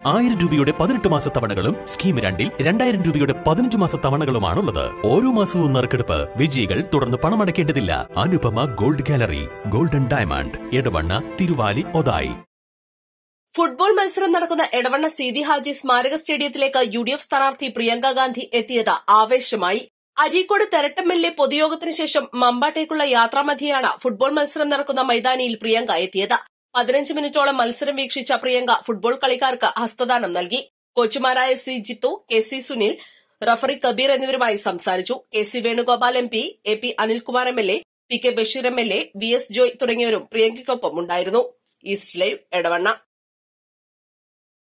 ആയിരം രൂപയുടെ പതിനെട്ട് മാസ തവണകളും സ്കീം രണ്ടിൽ രണ്ടായിരം രൂപയുടെ പതിനഞ്ച് മാസ തവണകളുമാണുള്ളത് ഓരോ മാസവും നറുക്കെടുപ്പ് വിജയികൾ തുടർന്ന് പണമടയ്ക്കേണ്ടതില്ല Anupama gold gallery golden diamond Edavanna Thiruvali Othayi football മത്സരം നടക്കുന്ന എടവണ്ണ സീതി ഹാജി സ്മാരക സ്റ്റേഡിയത്തിലേക്ക് യു ഡി എഫ് സ്ഥാനാർത്ഥി പ്രിയങ്ക ഗാന്ധി എത്തിയത് ആവേശമായി അരീക്കോട് തെരട്ടമ്മലിലെ പൊതുയോഗത്തിന് ശേഷം മമ്പാട്ടേക്കുള്ള യാത്രാമധ്യയാണ് ഫുട്ബോൾ മത്സരം നടക്കുന്ന മൈതാനിയിൽ പ്രിയങ്ക എത്തിയത് പതിനഞ്ച് മിനിറ്റോളം മത്സരം വീക്ഷിച്ച പ്രിയങ്ക ഫുട്ബോൾ കളിക്കാർക്ക് ഹസ്തദാനം നൽകി കോച്ചുമാരായ C Jithu K C Sunil referee Kabeer എന്നിവരുമായി സംസാരിച്ചു K C Venugopal M P A P Anilkumar M L A P K Basheer M L A V S Joy തുടങ്ങിയവരും പ്രിയങ്കയ്ക്കൊപ്പം ഉണ്ടായിരുന്നു ഈസ്റ്റ് ലൈവ് എടവണ്ണ